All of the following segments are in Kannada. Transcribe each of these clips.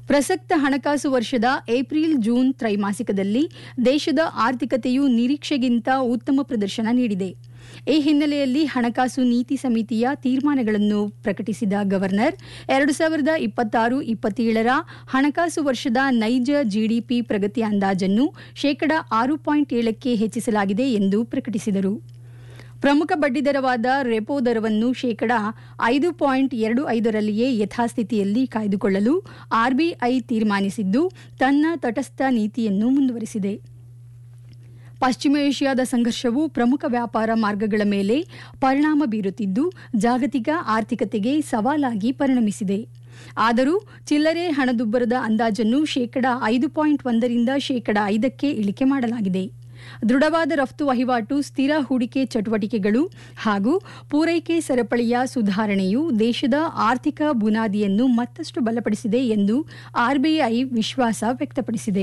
ಪ್ರಸಕ್ತ ಹಣಕಾಸು ವರ್ಷದ ಏಪ್ರಿಲ್ ಜೂನ್ ತ್ರೈಮಾಸಿಕದಲ್ಲಿ ದೇಶದ ಆರ್ಥಿಕತೆಯು ನಿರೀಕ್ಷೆಗಿಂತ ಉತ್ತಮ ಪ್ರದರ್ಶನ ನೀಡಿದೆ ಈ ಹಿನ್ನೆಲೆಯಲ್ಲಿ ಹಣಕಾಸು ನೀತಿ ಸಮಿತಿಯ ತೀರ್ಮಾನಗಳನ್ನು ಪ್ರಕಟಿಸಿದ ಗವರ್ನರ್ ಎರಡು ಸಾವಿರದ ಇಪ್ಪತ್ತಾರು ಇಪ್ಪತ್ತೇಳರ ಹಣಕಾಸು ವರ್ಷದ ನೈಜ ಜಿಡಿಪಿ ಪ್ರಗತಿ ಅಂದಾಜನ್ನು ಶೇಕಡ ಆರು ಪಾಯಿಂಟ್ ಏಳಕ್ಕೆ ಹೆಚ್ಚಿಸಲಾಗಿದೆ ಎಂದು ಪ್ರಕಟಿಸಿದರು ಪ್ರಮುಖ ಬಡ್ಡಿದರವಾದ ರೆಪೋ ದರವನ್ನು ಶೇಕಡ ಐದು ಪಾಯಿಂಟ್ ಎರಡು ಐದರಲ್ಲಿಯೇ ಯಥಾಸ್ಥಿತಿಯಲ್ಲಿ ಕಾಯ್ದುಕೊಳ್ಳಲು ಆರ್ಬಿಐ ತೀರ್ಮಾನಿಸಿದ್ದು ತನ್ನ ತಟಸ್ಥ ನೀತಿಯನ್ನು ಮುಂದುವರಿಸಿದೆ ಪಶ್ಚಿಮ ಏಷ್ಯಾದ ಸಂಘರ್ಷವು ಪ್ರಮುಖ ವ್ಯಾಪಾರ ಮಾರ್ಗಗಳ ಮೇಲೆ ಪರಿಣಾಮ ಬೀರುತ್ತಿದ್ದು ಜಾಗತಿಕ ಆರ್ಥಿಕತೆಗೆ ಸವಾಲಾಗಿ ಪರಿಣಮಿಸಿದೆ ಆದರೂ ಚಿಲ್ಲರೆ ಹಣದುಬ್ಬರದ ಅಂದಾಜನ್ನು ಶೇಕಡ ಐದು ಪಾಯಿಂಟ್ ಒಂದರಿಂದ ಶೇಕಡ ಐದಕ್ಕೆ ಇಳಿಕೆ ಮಾಡಲಾಗಿದೆ ದೃಢವಾದ ರಫ್ತು ವಹಿವಾಟು ಸ್ಥಿರ ಹೂಡಿಕೆ ಚಟುವಟಿಕೆಗಳು ಹಾಗೂ ಪೂರೈಕೆ ಸರಪಳಿಯ ಸುಧಾರಣೆಯು ದೇಶದ ಆರ್ಥಿಕ ಬುನಾದಿಯನ್ನು ಮತ್ತಷ್ಟು ಬಲಪಡಿಸಿದೆ ಎಂದು ಆರ್ಬಿಐ ವಿಶ್ವಾಸ ವ್ಯಕ್ತಪಡಿಸಿದೆ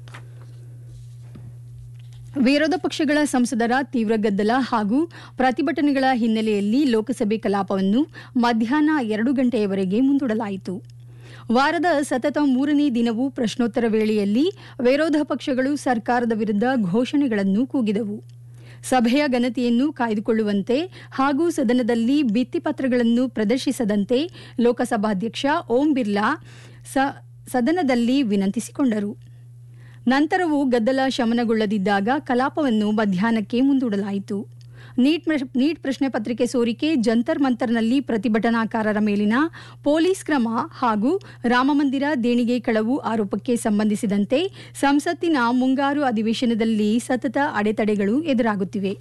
ವಿರೋಧ ಪಕ್ಷಗಳ ಸಂಸದರ ತೀವ್ರ ಗದ್ದಲ ಹಾಗೂ ಪ್ರತಿಭಟನೆಗಳ ಹಿನ್ನೆಲೆಯಲ್ಲಿ ಲೋಕಸಭೆ ಕಲಾಪವನ್ನು ಮಧ್ಯಾಹ್ನ ಎರಡು ಗಂಟೆಯವರೆಗೆ ಮುಂದೂಡಲಾಯಿತು ವಾರದ ಸತತ ಮೂರನೇ ದಿನವೂ ಪ್ರಶ್ನೋತ್ತರ ವೇಳೆಯಲ್ಲಿ ವಿರೋಧ ಪಕ್ಷಗಳು ಸರ್ಕಾರದ ವಿರುದ್ಧ ಘೋಷಣೆಗಳನ್ನು ಕೂಗಿದವು ಸಭೆಯ ಘನತೆಯನ್ನು ಕಾಯ್ದುಕೊಳ್ಳುವಂತೆ ಹಾಗೂ ಸದನದಲ್ಲಿ ಭಿತ್ತಿಪತ್ರಗಳನ್ನು ಪ್ರದರ್ಶಿಸದಂತೆ ಲೋಕಸಭಾಧ್ಯಕ್ಷ ಓಂ ಬಿರ್ಲಾ ಸದನದಲ್ಲಿ ವಿನಂತಿಸಿಕೊಂಡರು ನಂತರವೂ ಗದ್ದಲ ಶಮನಗೊಳ್ಳದಿದ್ದಾಗ ಕಲಾಪವನ್ನು ಮಧ್ಯಾಹ್ನಕ್ಕೆ ಮುಂದೂಡಲಾಯಿತು ನೀಟ್ ನೀಟ್ ಪ್ರಶ್ನೆ ಪತ್ರಿಕೆ ಸೋರಿಕೆ ಜಂತರ್ ಮಂತರ್ನಲ್ಲಿ ಪ್ರತಿಭಟನಾಕಾರರ ಮೇಲಿನ ಪೊಲೀಸ್ ಕ್ರಮ ಹಾಗೂ ರಾಮಮಂದಿರ ದೇಣಿಗೆ ಕಳವು ಆರೋಪಕ್ಕೆ ಸಂಬಂಧಿಸಿದಂತೆ ಸಂಸತ್ತಿನ ಮುಂಗಾರು ಅಧಿವೇಶನದಲ್ಲಿ ಸತತ ಅಡೆತಡೆಗಳು ಎದುರಾಗುತ್ತಿವೆ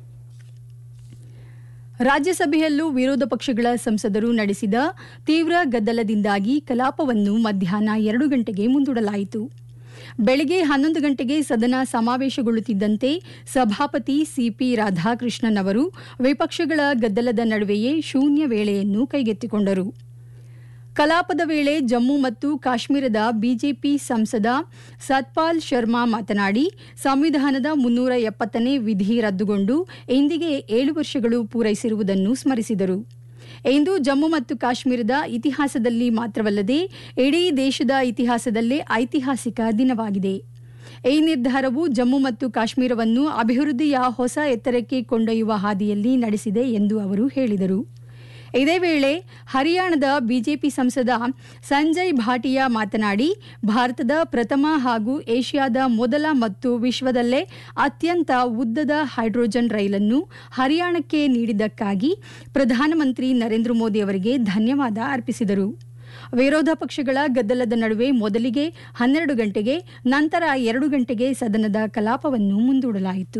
ರಾಜ್ಯಸಭೆಯಲ್ಲೂ ವಿರೋಧ ಪಕ್ಷಗಳ ಸಂಸದರು ನಡೆಸಿದ ತೀವ್ರ ಗದ್ದಲದಿಂದಾಗಿ ಕಲಾಪವನ್ನು ಮಧ್ಯಾಹ್ನ ಎರಡು ಗಂಟೆಗೆ ಮುಂದೂಡಲಾಯಿತು ಬೆಳಗ್ಗೆ ಹನ್ನೊಂದು ಗಂಟೆಗೆ ಸದನ ಸಮಾವೇಶಗೊಳ್ಳುತ್ತಿದ್ದಂತೆ ಸಭಾಪತಿ ಸಿಪಿ ರಾಧಾಕೃಷ್ಣನ್ ಅವರು ವಿಪಕ್ಷಗಳ ಗದ್ದಲದ ನಡುವೆಯೇ ಶೂನ್ಯ ವೇಳೆಯನ್ನು ಕೈಗೆತ್ತಿಕೊಂಡರು ಕಲಾಪದ ವೇಳೆ ಜಮ್ಮು ಮತ್ತು ಕಾಶ್ಮೀರದ ಬಿಜೆಪಿ ಸಂಸದ ಸತ್ಪಾಲ್ ಶರ್ಮಾ ಮಾತನಾಡಿ ಸಂವಿಧಾನದ ಮುನ್ನೂರ ಎಪ್ಪತ್ತನೇ ವಿಧಿ ರದ್ದುಗೊಂಡು ಇಂದಿಗೆ ಏಳು ವರ್ಷಗಳು ಪೂರೈಸಿರುವುದನ್ನು ಸ್ಮರಿಸಿದರು ಇಂದು ಜಮ್ಮು ಮತ್ತು ಕಾಶ್ಮೀರದ ಇತಿಹಾಸದಲ್ಲಿ ಮಾತ್ರವಲ್ಲದೆ ಇಡೀ ದೇಶದ ಇತಿಹಾಸದಲ್ಲೇ ಐತಿಹಾಸಿಕ ದಿನವಾಗಿದೆ ಈ ನಿರ್ಧಾರವು ಜಮ್ಮು ಮತ್ತು ಕಾಶ್ಮೀರವನ್ನು ಅಭಿವೃದ್ಧಿಯ ಹೊಸ ಎತ್ತರಕ್ಕೆ ಕೊಂಡೊಯ್ಯುವ ಹಾದಿಯಲ್ಲಿ ನಡೆಸಿದೆ ಎಂದು ಅವರು ಹೇಳಿದರು ಇದೇ ವೇಳೆ ಹರಿಯಾಣದ ಬಿಜೆಪಿ ಸಂಸದ ಸಂಜಯ್ ಭಾಟಿಯಾ ಮಾತನಾಡಿ ಭಾರತದ ಪ್ರಥಮ ಹಾಗೂ ಏಷ್ಯಾದ ಮೊದಲ ಮತ್ತು ವಿಶ್ವದಲ್ಲೇ ಅತ್ಯಂತ ಉದ್ದದ ಹೈಡ್ರೋಜನ್ ರೈಲನ್ನು ಹರಿಯಾಣಕ್ಕೆ ನೀಡಿದ್ದಕ್ಕಾಗಿ ಪ್ರಧಾನಮಂತ್ರಿ ನರೇಂದ್ರ ಮೋದಿ ಅವರಿಗೆ ಧನ್ಯವಾದ ಅರ್ಪಿಸಿದರು ವಿರೋಧ ಪಕ್ಷಗಳ ಗದ್ದಲದ ನಡುವೆ ಮೊದಲಿಗೆ ಹನ್ನೆರಡು ಗಂಟೆಗೆ ನಂತರ ಎರಡು ಗಂಟೆಗೆ ಸದನದ ಕಲಾಪವನ್ನು ಮುಂದೂಡಲಾಯಿತು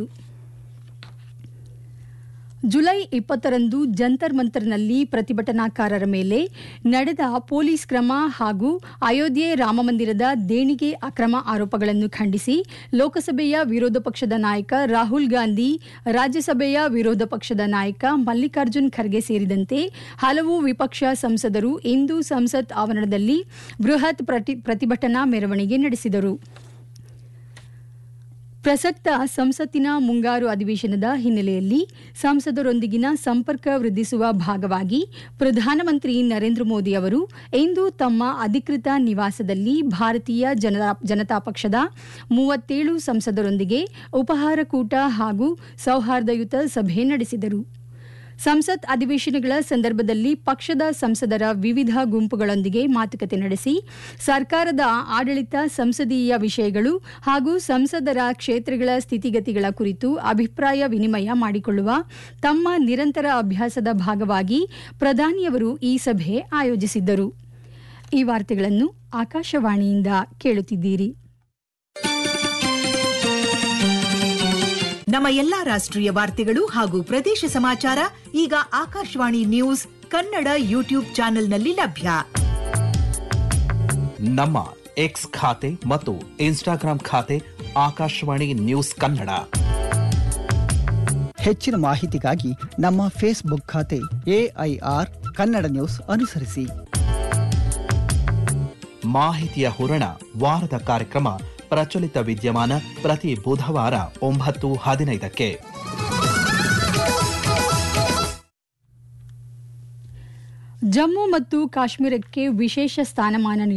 ಜುಲೈ ಇಪ್ಪತ್ತರಂದು ಜಂತರ್ ಮಂತರ್ನಲ್ಲಿ ಪ್ರತಿಭಟನಾಕಾರರ ಮೇಲೆ ನಡೆದ ಪೊಲೀಸ್ ಕ್ರಮ ಹಾಗೂ ಅಯೋಧ್ಯೆ ರಾಮಮಂದಿರದ ದೇಣಿಗೆ ಅಕ್ರಮ ಆರೋಪಗಳನ್ನು ಖಂಡಿಸಿ ಲೋಕಸಭೆಯ ವಿರೋಧ ಪಕ್ಷದ ನಾಯಕ ರಾಹುಲ್ ಗಾಂಧಿ ರಾಜ್ಯಸಭೆಯ ವಿರೋಧ ಪಕ್ಷದ ನಾಯಕ ಮಲ್ಲಿಕಾರ್ಜುನ್ ಖರ್ಗೆ ಸೇರಿದಂತೆ ಹಲವು ವಿಪಕ್ಷ ಸಂಸದರು ಇಂದು ಸಂಸತ್ ಆವರಣದಲ್ಲಿ ಬೃಹತ್ ಪ್ರತಿಭಟನಾ ಮೆರವಣಿಗೆ ನಡೆಸಿದರು ಪ್ರಸಕ್ತ ಸಂಸತ್ತಿನ ಮುಂಗಾರು ಅಧಿವೇಶನದ ಹಿನ್ನೆಲೆಯಲ್ಲಿ ಸಂಸದರೊಂದಿಗಿನ ಸಂಪರ್ಕ ವೃದ್ಧಿಸುವ ಭಾಗವಾಗಿ ಪ್ರಧಾನಮಂತ್ರಿ ನರೇಂದ್ರ ಮೋದಿ ಅವರು ಇಂದು ತಮ್ಮ ಅಧಿಕೃತ ನಿವಾಸದಲ್ಲಿ ಭಾರತೀಯ ಜನತಾ ಪಕ್ಷದ ಮೂವತ್ತೇಳು ಸಂಸದರೊಂದಿಗೆ ಉಪಹಾರ ಕೂಟ ಹಾಗೂ ಸೌಹಾರ್ದಯುತ ಸಭೆ ನಡೆಸಿದರು ಸಂಸತ್ ಅಧಿವೇಶನಗಳ ಸಂದರ್ಭದಲ್ಲಿ ಪಕ್ಷದ ಸಂಸದರ ವಿವಿಧ ಗುಂಪುಗಳೊಂದಿಗೆ ಮಾತುಕತೆ ನಡೆಸಿ ಸರ್ಕಾರದ ಆಡಳಿತ ಸಂಸದೀಯ ವಿಷಯಗಳು ಹಾಗೂ ಸಂಸದರ ಕ್ಷೇತ್ರಗಳ ಸ್ಥಿತಿಗತಿಗಳ ಕುರಿತು ಅಭಿಪ್ರಾಯ ವಿನಿಮಯ ಮಾಡಿಕೊಳ್ಳುವ ತಮ್ಮ ನಿರಂತರ ಅಭ್ಯಾಸದ ಭಾಗವಾಗಿ ಪ್ರಧಾನಿಯವರು ಈ ಸಭೆ ಆಯೋಜಿಸಿದ್ದರು ಈ ವಾರ್ತೆಗಳನ್ನು ಆಕಾಶವಾಣಿಯಿಂದ ಕೇಳುತ್ತಿದ್ದೀರಿ ನಮ್ಮ ಎಲ್ಲಾ ರಾಷ್ಟ್ರೀಯ ವಾರ್ತೆಗಳು ಹಾಗೂ ಪ್ರದೇಶ ಸಮಾಚಾರ ಈಗ ಆಕಾಶವಾಣಿ ನ್ಯೂಸ್ ಕನ್ನಡ ಯೂಟ್ಯೂಬ್ ಚಾನೆಲ್ನಲ್ಲಿ ಲಭ್ಯ ನಮ್ಮ ಎಕ್ಸ್ ಖಾತೆ ಮತ್ತು ಇನ್ಸ್ಟಾಗ್ರಾಂ ಖಾತೆ ಆಕಾಶವಾಣಿ ನ್ಯೂಸ್ ಕನ್ನಡ ಹೆಚ್ಚಿನ ಮಾಹಿತಿಗಾಗಿ ನಮ್ಮ ಫೇಸ್ಬುಕ್ ಖಾತೆ ಎಐಆರ್ ಕನ್ನಡ ನ್ಯೂಸ್ ಅನುಸರಿಸಿ ಮಾಹಿತಿಯ ಹೂರಣ ವಾರದ ಕಾರ್ಯಕ್ರಮ ಪ್ರಚಲಿತ ವಿದ್ಯಮಾನ ಪ್ರತಿ ಬುಧವಾರ ಒಂಬತ್ತು ಹದಿನೈದಕ್ಕೆ ಜಮ್ಮು ಮತ್ತು ಕಾಶ್ಮೀರಕ್ಕೆ ವಿಶೇಷ ಸ್ಥಾನಮಾನ